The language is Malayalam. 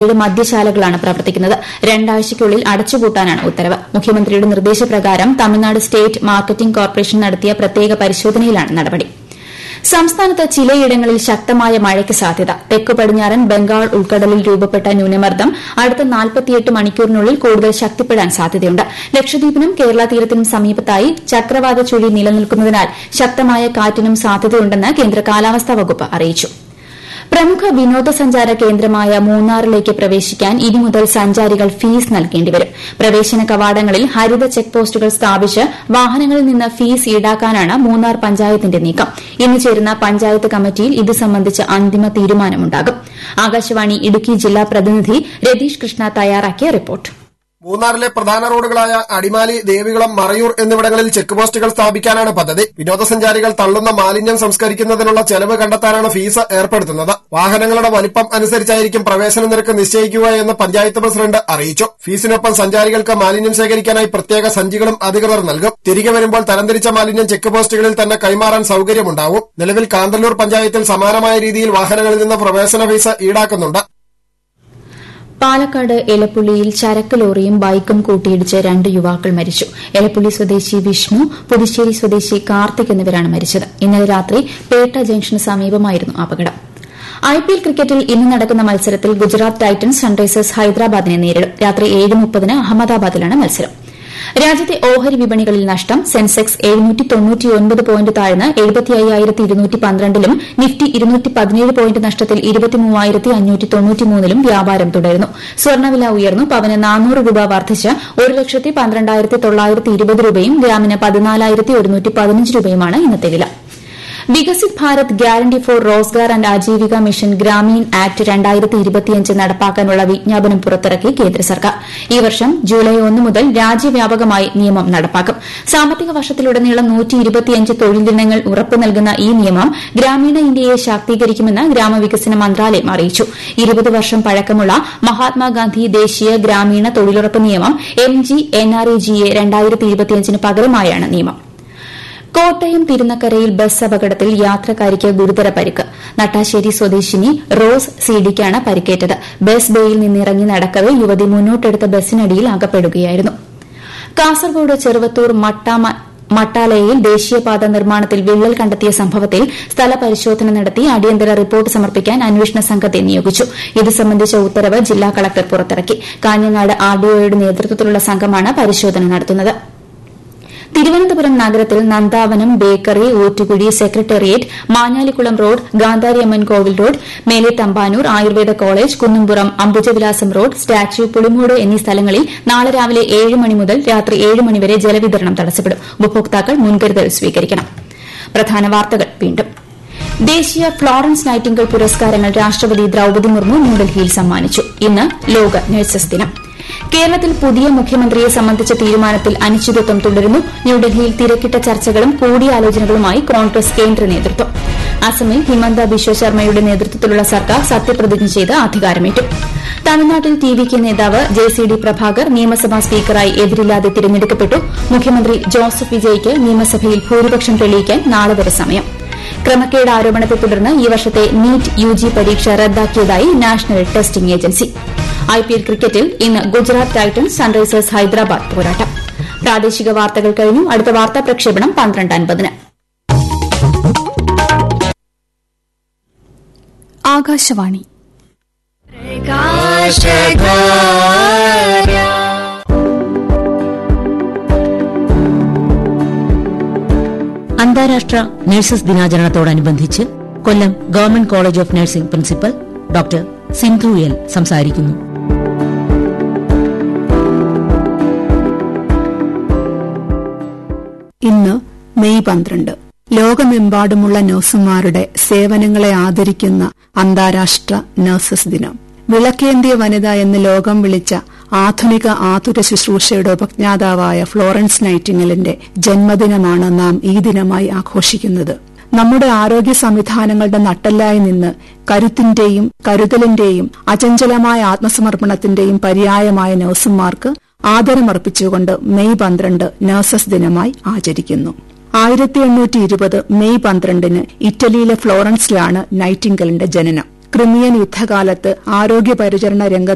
ഏഴ് മദ്യശാലകളാണ് പ്രവർത്തിക്കുന്നത് രണ്ടാഴ്ചയ്ക്കുള്ളിൽ അടച്ചുപൂട്ടാനാണ് ഉത്തരവ് മുഖ്യമന്ത്രിയുടെ നിർദ്ദേശപ്രകാരം തമിഴ്നാട് സ്റ്റേറ്റ് മാർക്കറ്റിംഗ് കോർപ്പറേഷൻ നടത്തിയ പ്രത്യേക പരിശോധനയിലാണ് നടപടി സംസ്ഥാനത്ത് ചിലയിടങ്ങളിൽ ശക്തമായ മഴയ്ക്ക് സാധ്യത തെക്കു പടിഞ്ഞാറൻ ബംഗാൾ ഉൾക്കടലിൽ രൂപപ്പെട്ട ന്യൂനമർദ്ദം അടുത്ത നാൽപ്പത്തിയെട്ട് മണിക്കൂറിനുള്ളിൽ കൂടുതൽ ശക്തിപ്പെടാൻ സാധ്യതയുണ്ട് ലക്ഷദ്വീപിനും കേരള തീരത്തിനും സമീപത്തായി ചക്രവാത ചുഴി നിലനിൽക്കുന്നതിനാൽ ശക്തമായ കാറ്റിനും സാധ്യതയുണ്ടെന്ന് കേന്ദ്ര കാലാവസ്ഥാ വകുപ്പ് അറിയിച്ചു പ്രമുഖ വിനോദസഞ്ചാര കേന്ദ്രമായ മൂന്നാറിലേക്ക് പ്രവേശിക്കാൻ ഇനി മുതൽ സഞ്ചാരികൾ ഫീസ് നൽകേണ്ടിവരും പ്രവേശന കവാടങ്ങളിൽ ഹരിത ചെക്ക് പോസ്റ്റുകൾ സ്ഥാപിച്ച് വാഹനങ്ങളിൽ നിന്ന് ഫീസ് ഈടാക്കാനാണ് മൂന്നാർ പഞ്ചായത്തിന്റെ നീക്കം ഇന്ന് ചേരുന്ന പഞ്ചായത്ത് കമ്മിറ്റിയിൽ ഇത് സംബന്ധിച്ച് അന്തിമ തീരുമാനമുണ്ടാകും ആകാശവാണി ഇടുക്കി ജില്ലാ പ്രതിനിധി രതീഷ് കൃഷ്ണ തയ്യാറാക്കിയ റിപ്പോർട്ട് മൂന്നാറിലെ പ്രധാന റോഡുകളായ അടിമാലി ദേവികുളം മറയൂർ എന്നിവിടങ്ങളിൽ ചെക്ക് പോസ്റ്റുകൾ സ്ഥാപിക്കാനാണ് പദ്ധതി വിനോദസഞ്ചാരികൾ തള്ളുന്ന മാലിന്യം സംസ്കരിക്കുന്നതിനുള്ള ചെലവ് കണ്ടെത്താനാണ് ഫീസ് ഏർപ്പെടുത്തുന്നത് വാഹനങ്ങളുടെ വലിപ്പം അനുസരിച്ചായിരിക്കും പ്രവേശന നിരക്ക് നിശ്ചയിക്കുക എന്ന് പഞ്ചായത്ത് പ്രസിഡന്റ് അറിയിച്ചു ഫീസിനൊപ്പം സഞ്ചാരികൾക്ക് മാലിന്യം ശേഖരിക്കാനായി പ്രത്യേക സഞ്ചികളും അധികൃതർ നൽകും തിരികെ വരുമ്പോൾ തരംതിരിച്ച മാലിന്യം ചെക്ക് പോസ്റ്റുകളിൽ തന്നെ കൈമാറാൻ സൌകര്യമുണ്ടാവും നിലവിൽ കാന്തല്ലൂർ പഞ്ചായത്തിൽ സമാനമായ രീതിയിൽ വാഹനങ്ങളിൽ നിന്ന് പ്രവേശന ഫീസ് ഈടാക്കുന്നുണ്ട് പാലക്കാട് എലപ്പുള്ളിയിൽ ചരക്ക് ലോറിയും ബൈക്കും കൂട്ടിയിടിച്ച് രണ്ട് യുവാക്കൾ മരിച്ചു എലപ്പുള്ളി സ്വദേശി വിഷ്ണു പുതുശ്ശേരി സ്വദേശി കാർത്തിക് എന്നിവരാണ് മരിച്ചത് ഇന്നലെ രാത്രി പേട്ട ജംഗ്ഷന് സമീപമായിരുന്നു അപകടം ഐപിഎൽ ക്രിക്കറ്റിൽ ഇന്ന് നടക്കുന്ന മത്സരത്തിൽ ഗുജറാത്ത് ടൈറ്റൻസ് സൺറൈസേഴ്സ് ഹൈദരാബാദിനെ നേരിടും രാത്രി ഏഴ് മുപ്പതിന് അഹമ്മദാബാദിലാണ് മത്സരം രാജ്യത്തെ ഓഹരി വിപണികളിൽ നഷ്ടം സെൻസെക്സ് പോയിന്റ് താഴ്ന്ന് ലും നിഫ്റ്റി പോയിന്റ് നഷ്ടത്തിൽ ലും വ്യാപാരം തുടരുന്നു സ്വർണ്ണവില ഉയർന്നു പവന് നാനൂറ് രൂപ വർദ്ധിച്ച് ഒരു ലക്ഷത്തി പന്ത്രണ്ടായിരത്തി തൊള്ളായിരത്തി ഇരുപത് രൂപയും ഗ്രാമിന് പതിനാലായിരത്തി ഒരുന്നൂറ്റി പതിനഞ്ച് രൂപയുമാണ് ഇന്നത്തെ വില Viksit Bharat guarantee for Rozgar and Ajeevika mission Gramin act രണ്ടായിരത്തി ഇരുപത്തിയഞ്ച് നടപ്പാക്കാനുള്ള വിജ്ഞാപനം പുറത്തിറക്കി കേന്ദ്ര സർക്കാർ ഈ വർഷം ജൂലൈ ഒന്ന് മുതൽ രാജ്യവ്യാപകമായി നിയമം നടപ്പാക്കും സാമ്പത്തിക വർഷത്തിലുടനീളം തൊഴിൽ ദിനങ്ങൾ ഉറപ്പു നൽകുന്ന ഈ നിയമം ഗ്രാമീണ ഇന്ത്യയെ ശാക്തീകരിക്കുമെന്ന് ഗ്രാമവികസന മന്ത്രാലയം അറിയിച്ചു ഇരുപത് വർഷം പഴക്കമുള്ള മഹാത്മാഗാന്ധി ദേശീയ ഗ്രാമീണ തൊഴിലുറപ്പ് നിയമം M G N R E G A രണ്ടായിരത്തി ഇരുപത്തിയഞ്ചിന് പകരമായാണ് നിയമം കോട്ടയം തിരുനക്കരയിൽ ബസ് അപകടത്തിൽ യാത്രക്കാരിക്ക് ഗുരുതര പരിക്ക് നട്ടാശ്ശേരി സ്വദേശിനി റോസ് സിഡിക്കാണ് പരിക്കേറ്റത് ബസ് ബേയിൽ നിന്നിറങ്ങി നടക്കവെ യുവതി മുന്നോട്ടെടുത്ത ബസ്സിനടിയിൽ അകപ്പെടുകയായിരുന്നു കാസർഗോഡ് ചെറുവത്തൂർ മട്ടാലയിൽ ദേശീയപാത നിർമ്മാണത്തിൽ വിള്ളൽ കണ്ടെത്തിയ സംഭവത്തിൽ സ്ഥലപരിശോധന നടത്തി അടിയന്തര റിപ്പോർട്ട് സമർപ്പിക്കാൻ അന്വേഷണ സംഘത്തെ നിയോഗിച്ചു ഇത് സംബന്ധിച്ച ഉത്തരവ് ജില്ലാ കളക്ടർ പുറത്തിറക്കി കാഞ്ഞങ്ങാട് ആർഡിഒയുടെ നേതൃത്വത്തിലുള്ള സംഘമാണ് പരിശോധന നടത്തുന്നത് തിരുവനന്തപുരം നഗരത്തിൽ Nandavanam bakery Oottukuzhi secretariat Manjalikulam road Gandhariamman Kovil road Mele Thampanoor Ayurveda college Kunnumpuram Ambujavilasam road statue Pulimoodu എന്നീ സ്ഥലങ്ങളിൽ നാളെ രാവിലെ ഏഴ് മണി മുതൽ രാത്രി ഏഴ് മണിവരെ ജലവിതരണം തടസ്സപ്പെടും ഉപഭോക്താക്കൾ മുൻകരുതൽ സ്വീകരിക്കണം പ്രധാന വാർത്തകൾ വീണ്ടും ദേശീയ ഫ്ലോറൻസ് നൈറ്റിംഗൽ പുരസ്കാരങ്ങൾ രാഷ്ട്രപതി ദ്രൌപദി മുർമു ന്യൂഡൽഹിയിൽ സമ്മാനിച്ചു ഇന്ന് ലോക നഴ്സസ് ദിനം കേരളത്തിൽ പുതിയ മുഖ്യമന്ത്രിയെ സംബന്ധിച്ച തീരുമാനത്തിൽ അനിശ്ചിതത്വം തുടരുന്നു ന്യൂഡൽഹിയിൽ തിരക്കിട്ട ചർച്ചകളും കൂടിയാലോചനകളുമായി കോൺഗ്രസ് കേന്ദ്ര നേതൃത്വം അസമിൽ ഹിമന്ത ബിശ്വ ശർമ്മയുടെ നേതൃത്വത്തിലുള്ള സർക്കാർ സത്യപ്രതിജ്ഞ ചെയ്ത് അധികാരമേറ്റു തമിഴ്നാട്ടിൽ ടി വി കെ നേതാവ് ജെ സി ഡി പ്രഭാകർ നിയമസഭാ സ്പീക്കറായി എതിരില്ലാതെ തിരഞ്ഞെടുക്കപ്പെട്ടു മുഖ്യമന്ത്രി ജോസഫ് വിജയ്ക്ക് നിയമസഭയിൽ ഭൂരിപക്ഷം തെളിയിക്കാൻ നാളെ വരെ സമയം ക്രമക്കേട് ആരോപണത്തെ തുടർന്ന് ഈ വർഷത്തെ നീറ്റ് യുജി പരീക്ഷ റദ്ദാക്കിയതായി നാഷണൽ ടെസ്റ്റിംഗ് ഏജൻസി ഐപിഎൽ ക്രിക്കറ്റിൽ ഇന്ന് ഗുജറാത്ത് ടൈറ്റൻസ് സൺറൈസേഴ്സ് ഹൈദരാബാദ് പോരാട്ടം പ്രാദേശിക വാർത്തകൾ കഴിഞ്ഞു അടുത്ത വാർത്താ പ്രക്ഷേപണം പന്ത്രണ്ട് അൻപതിന് ആകാശവാണി അന്താരാഷ്ട്ര നഴ്സസ് ദിനാചരണത്തോടനുബന്ധിച്ച് Kollam government college of nursing principal doctor Sindhu L സംസാരിക്കുന്നു ഇന്ന് മെയ് പന്ത്രണ്ട് ലോകമെമ്പാടുമുള്ള നഴ്സുമാരുടെ സേവനങ്ങളെ ആദരിക്കുന്ന അന്താരാഷ്ട്ര നഴ്സസ് ദിനം വിളക്കേന്തിയ വനിത എന്ന് ലോകം വിളിച്ച ആധുനിക ആതുര ശുശ്രൂഷയുടെ ഉപജ്ഞാതാവായ ഫ്ലോറൻസ് നൈറ്റിംഗലിന്റെ ജന്മദിനമാണ് നാം ഈ ദിനമായി ആഘോഷിക്കുന്നത് നമ്മുടെ ആരോഗ്യ സംവിധാനങ്ങളുടെ നട്ടെല്ലായി നിന്ന് കരുത്തിന്റെയും കരുതലിന്റെയും അചഞ്ചലമായ ആത്മസമർപ്പണത്തിന്റെയും പര്യായമായ നഴ്സുമാർക്ക് ആദരമർപ്പിച്ചുകൊണ്ട് മെയ് പന്ത്രണ്ട് നഴ്സസ് ദിനമായി ആചരിക്കുന്നു ആയിരത്തി എണ്ണൂറ്റി ഇരുപത് മെയ് പന്ത്രണ്ടിന് ഇറ്റലിയിലെ ഫ്ലോറൻസിലാണ് നൈറ്റിംഗലിന്റെ ജനനം ക്രിമിയൻ യുദ്ധകാലത്ത് ആരോഗ്യ പരിചരണ രംഗത്ത്